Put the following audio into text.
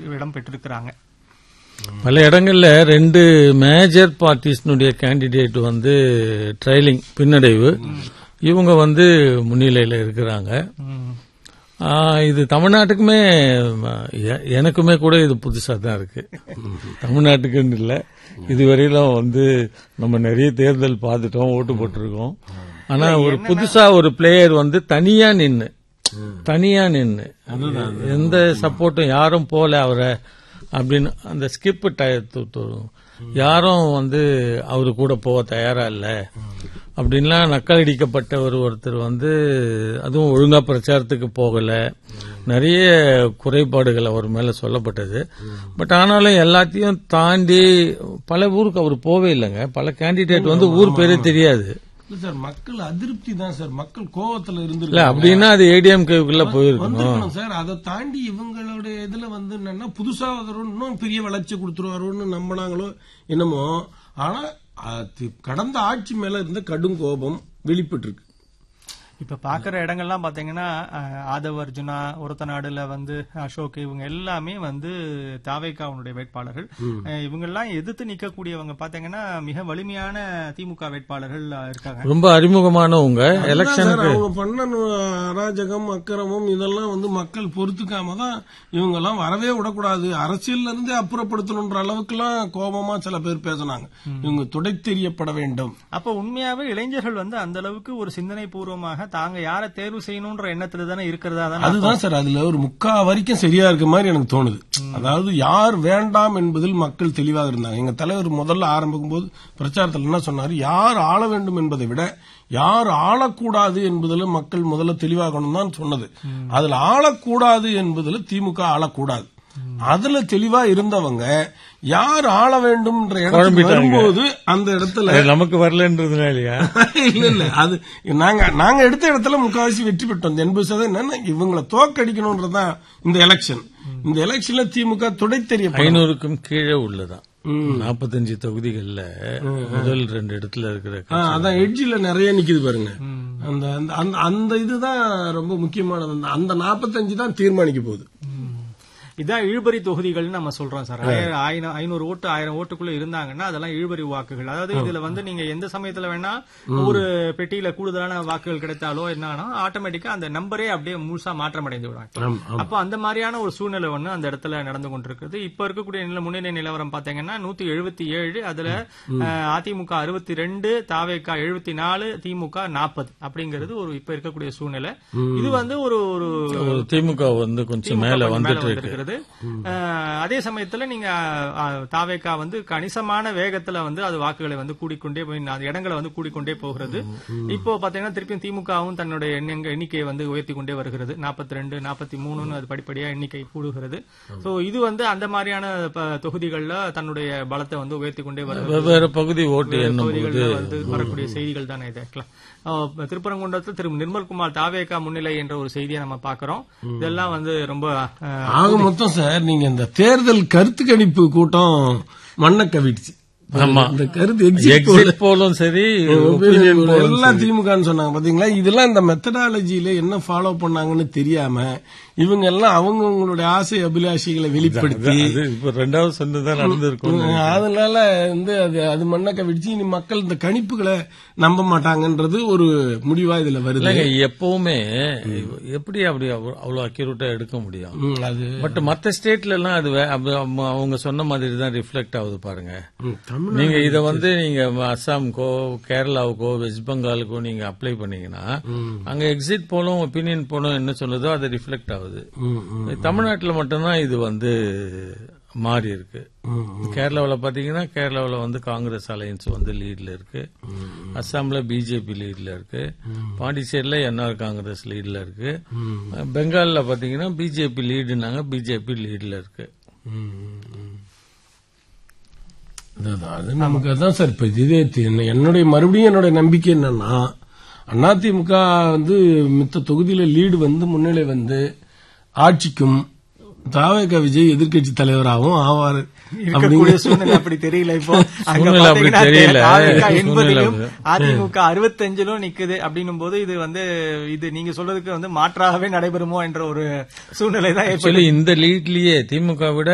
இடம் பெற்றிருக்கிறாங்க பல இடங்கள்ல ரெண்டு மேஜர் பார்ட்டிஸ்னுடைய கேண்டிடேட் வந்து ட்ரைலிங் பின்னடைவு இவங்க வந்து முன்னிலையில இருக்கிறாங்க ம். ஆ, இது தமிழ்நாட்டுக்குமே எ- எனக்குமே கூட இது புதுசா தான் இருக்கு தமிழ்நாட்டுக்குன்னு இல்ல இதுவரையிலும் வந்து நம்ம நிறைய தேர்தல் பார்த்துட்டோம் ஓட்டு போட்டிருக்கோம் ஆனா ஒரு புதுசா ஒரு பிளேயர் வந்து தனியா நின்னு தனியா நின்னு எந்த சப்போர்ட்டும் யாரும் போல அவரை அப்படின்னு அந்த ஸ்கிப் யாரும் வந்து அவரு கூட போக தயாரா இல்ல அப்படின்லாம் நக்கலடிக்கப்பட்ட ஒரு ஒருத்தர் வந்து அதுவும் ஒழுங்கா பிரச்சாரத்துக்கு போகல நிறைய குறைபாடுகள் அவர் மேல சொல்லப்பட்டது பட் ஆனாலும் எல்லாத்தையும் தாண்டி பல ஊருக்கு அவர் போவே இல்லைங்க பல கேண்டிடேட் வந்து ஊர் பேரே தெரியாது இல்ல சார் மக்கள் அதிருப்தி தான் சார் மக்கள் கோவத்துல இல்ல இருந்து அப்படின்னா அது ஏடிஎம்கேக்குள்ள போயிருக்கணும் வந்திருக்கணும் சார் அதை தாண்டி இவங்களுடைய இதுல வந்து என்னன்னா புதுசா ஒரு இன்னும் பெரிய வளர்ச்சி கொடுத்துருவாரோன்னு நம்பினாங்களோ என்னமோ ஆனா அது கடந்த ஆட்சி மேல இருந்த கடும் கோபம் வெளிப்பட்டு இருக்கு இப்ப பாக்குற இடங்கள்லாம் பாத்தீங்கன்னா அஹ், ஆதவ அர்ஜுனா ஒருத்த நாடுல வந்து அசோக் இவங்க எல்லாமே வந்து தாவேக்காவுடைய வேட்பாளர்கள் அஹ், இவங்க எல்லாம் எதிர்த்து நிக்கக்கூடியவங்க பாத்தீங்கன்னா மிக வலிமையான திமுக வேட்பாளர்கள் அஹ், இருக்காங்க ரொம்ப அறிமுகமானவங்க அதுதான் எலெக்ஷனுக்கு சார், அவங்க பண்ண அராஜகம் அக்கிரமம் இதெல்லாம் வந்து மக்கள் பொறுத்துக்காம தான் இவங்க எல்லாம் வரவே விடக்கூடாது அரசியல்ல இருந்தே அப்புறப்படுத்தணுன்ற அளவுக்குலாம் கோபமா சில பேர் பேசினாங்க இவங்க துடை தெரியப்பட வேண்டும் அப்ப உண்மையாவே இளைஞர்கள் வந்து அந்த அளவுக்கு ஒரு சிந்தனை பூர்வமாக தாங்க யாரை தேர்வு செய்யணும்ன்ற எண்ணத்துல தானே இருக்கிறதா தானே அதுதான் சார் அதுல ஒரு முக்கா வரைக்கும் சரியா இருக்க மாதிரி எனக்கு தோணுது அதாவது யார் வேண்டாம் என்பதில் மக்கள் தெளிவாக இருந்தாங்க எங்க தலைவர் முதல்ல ஆரம்பிக்கும் போது பிரச்சாரத்தில் என்ன சொன்னாரு யார் ஆள வேண்டும் என்பதை விட யார் ஆளக்கூடாது என்பதில் மக்கள் முதல்ல தெளிவாகணும் தான் சொன்னது அதுல ஆளக்கூடாது என்பதில் திமுக ஆளக்கூடாது அதுல தெளிவா இருந்தவங்க யார் ஆள வேண்டும்ன்ற இடத்துக்கு குழம்பிட்டாங்க. வரும்போது அந்த இடத்துல அது நமக்கு வரலன்றதுனாலயா இல்ல இல்ல அது நாங்க நாங்க எடுத்த இடத்துல முக்காவாசி வெற்றி பெற்றோம் எண்பது சதவீதம் என்னன்னா இவங்களை தோக்கடிக்கணும்ன்றதுதான் இந்த எலெக்ஷன் இந்த எலெக்ஷன்ல திமுக துடை தெரியப்படும் ஐநூறுக்கும் கீழே உள்ளதான் நாற்பத்தஞ்சு தொகுதிகள்ல முதல் ரெண்டு இடத்துல இருக்கிற ஆ, அதான் எட்ஜில நிறைய நிக்குது பாருங்க அந்த அந்த- அந்த அந்த இதுதான் ரொம்ப முக்கியமானது அந்த- அந்த நாற்பத்தஞ்சு தான் தீர்மானிக்க போகுது இதான் இழுபறி தொகுதிகள்னு நம்ம சொல்றோம் சார் ஆயிரம் ஆயிரம் ஐநூறு ஓட்டு ஆயிரம் ஓட்டுக்குள்ள இருந்தாங்கன்னா அதெல்லாம் இழுபறி வாக்குகள் அதாவது இதுல வந்து நீங்க எந்த சமயத்துல வேணா ஒரு பெட்டியில கூடுதலான வாக்குகள் கிடைத்தாலோ என்னன்னா ஆட்டோமேட்டிக்கா அந்த நம்பரே அப்படியே முழுசா மாற்றம் அடைந்து விடுவாங்க ஆமா, ஆமா. அப்ப அந்த மாதிரியான ஒரு சூழ்நிலை ஒண்ணு அந்த இடத்துல நடந்து கொண்டிருக்குது இப்ப இருக்கக்கூடிய நில முன்னணி நிலவரம் பாத்தீங்கன்னா நூத்தி எழுபத்தி ஏழு அதுல அஹ், அதிமுக அறுபத்தி ரெண்டு தாவேக்கா எழுபத்தி நாலு திமுக நாற்பது அப்படிங்கிறது ஒரு இப்ப இருக்கக்கூடிய சூழ்நிலை இது வந்து ஒரு ஒரு ஒரு திமுக வந்து கொஞ்சம் மேல திமுக வந்துட்டு மேல இருக்கு வந்திருக்கிறது. அஹ், அதே சமயத்துல நீங்க அஹ், தாவேக்கா வந்து கணிசமான வேகத்துல வந்து அது வாக்குகளை வந்து கூடிக்கொண்டே போய் அது இடங்களை வந்து கூடிக்கொண்டே போகிறது இப்போ பாத்தீங்கன்னா திருப்பியும் திமுகவும் தன்னுடைய எண்ணங்க- எண்ணிக்கையை வந்து உயர்த்தி கொண்டே வருகிறது நாற்பத்தி ரெண்டு நாற்பத்தி மூணுன்னு அது படிப்படியா எண்ணிக்கை கூடுகிறது சோ இது வந்து அந்த மாதிரியான ப- தொகுதிகள்ல தன்னுடைய பலத்தை வந்து உயர்த்தி கொண்டே வருகிறது வெவ்வேறு பகுதி ஓட்டு என்னும் போது தொகுதிகள்ல வந்து வரக்கூடிய செய்திகள் தானே இது actually. அஹ் திருப்பரங்குன்றத்தில் திரு நிர்மல்குமார் தாவேகா முன்னிலை என்ற ஒரு செய்தியை நம்ம பாக்குறோம் இதெல்லாம் வந்து ரொம்ப அஹ், ஆக மொத்தம் சார் நீங்க இந்த தேர்தல் கருத்து கணிப்பு கூட்டம் மண்ணை கவிடுச்சு ஆமா. இந்த கருத்து exit poll- எக்ஸிட் போலும் சரி ஒப்பீனியன் போலும் எல்லாம் திமுகன்னு சொன்னாங்க பாத்தீங்களா இதெல்லாம் இந்த மெத்தடாலஜியில என்ன ஃபாலோ பண்ணாங்கன்னு தெரியாம இவங்க எல்லாம் அவங்கவங்களுடைய ஆசை அபிலாஷைகளை வெளிப்படுத்தி அது இப்ப ரெண்டாவது சொன்னதான் நடந்திருக்கும் அதனால வந்து அது அது மண்ணக்க விடுச்சு இனி மக்கள் இந்த கணிப்புகளை நம்ப மாட்டாங்கன்றது ஒரு முடிவா இதுல வருது இல்லைங்க எப்பவுமே எப்படி அப்படி அவ்வ- அவ்வளவு அக்யூரேட்டா எடுக்க முடியும் ம், அது பட் மத்த ஸ்டேட்ல எல்லாம் அது வே- அப்ப அவங்க- அவங்க சொன்ன மாதிரி தான் ரிஃப்ளெக்ட் ஆகுது பாருங்க ம், தமிழ் நீங்க இத வந்து நீங்க அஸ்ஸாமுக்கோ கேரளாவுக்கோ வெஸ்ட் பெங்காலுக்கோ நீங்க அப்ளை பண்ணீங்கன்னா அங்க எக்ஸிட் போலும் ஒப்பீனியன் போலும் என்ன சொல்லுதோ அது ரிஃப்ளெக்ட் ஆகுது ம், ம், தமிழ்நாட்டுல மட்டும்தான் இது வந்து மாறி இருக்கு ம், கேரளாவுல பாத்தீங்கன்னா கேரளாவுல வந்து காங்கிரஸ் அலையன்ஸ் வந்து லீட்ல இருக்கு அஸ்ஸாம்ல பிஜேபி லீட்ல இருக்கு பாண்டிச்சேரியில என்ஆர் காங்கிரஸ் லீட்ல இருக்கு பெங்கால்ல பாத்தீங்கன்னா பிஜேபி லீடுனாங்க பிஜேபி லீட்ல இருக்கு ம், ம். அதான், அது நமக்கு அதான் சார் இப்ப இதே தி- என்னுடைய மறுபடியும் என்னுடைய நம்பிக்கை என்னன்னா அதிமுக வந்து மித்த தொகுதியில லீடு வந்து முன்னிலை வந்து ஆட்சிக்கும் தாவேக விஜய் எதிர்க்கட்சி தலைவராகவும் ஆவாரு இருக்கக்கூடிய சூழ்நிலை அப்படி தெரியல இப்போ அங்க சூழ்நிலை அப்படி பாத்தீங்கன்னா தெரியல. தாவேகா சூழ்நிலை எண்பதிலும் அப்படி. அதிமுக அறுபத்தஞ்சிலும் நிக்குது அப்படின்னும் போது இது வந்து இது நீங்க சொல்றதுக்கு வந்து மாற்றாகவே நடைபெறுமோ என்ற ஒரு சூழ்நிலை தான் ஏற்படுது ஆக்சுவலி இந்த லீட்லயே திமுக விட